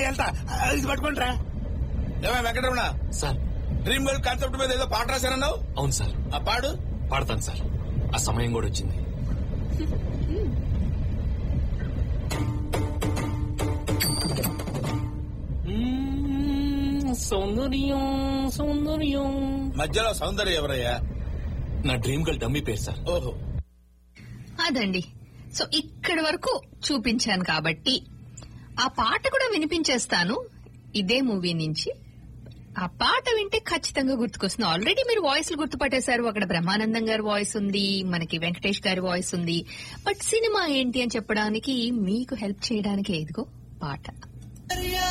వెళ్తా ఆ, ఇది పట్టుకుంటారా ఏమా Venkataramana sir dream girl concept మీద ఏదో పాట రాశారన్నావు అవును సార్ ఆ పాడు పాడతాను సార్ ఆ సమయం కూడా వచ్చింది మ్మ్, సౌందర్యం సౌందర్యం మధ్యలో సౌందర్య ఎవరయ్యా నా డ్రీమ్ గర్ల్ డమ్మీ పేరు సార్ ఓహో అదండి సో ఇక్కడి వరకు చూపించాను కాబట్టి ఆ పాట కూడా వినిపించేస్తాను ఇదే మూవీ నుంచి ఆ పాట వింటే ఖచ్చితంగా గుర్తుకొస్తుంది ఆల్రెడీ మీరు వాయిస్లు గుర్తుపట్టేశారు అక్కడ బ్రహ్మానందం గారి వాయిస్ ఉంది మనకి వెంకటేష్ గారి వాయిస్ ఉంది బట్ సినిమా ఏంటి అని చెప్పడానికి మీకు హెల్ప్ చేయడానికి ఇదిగో పాట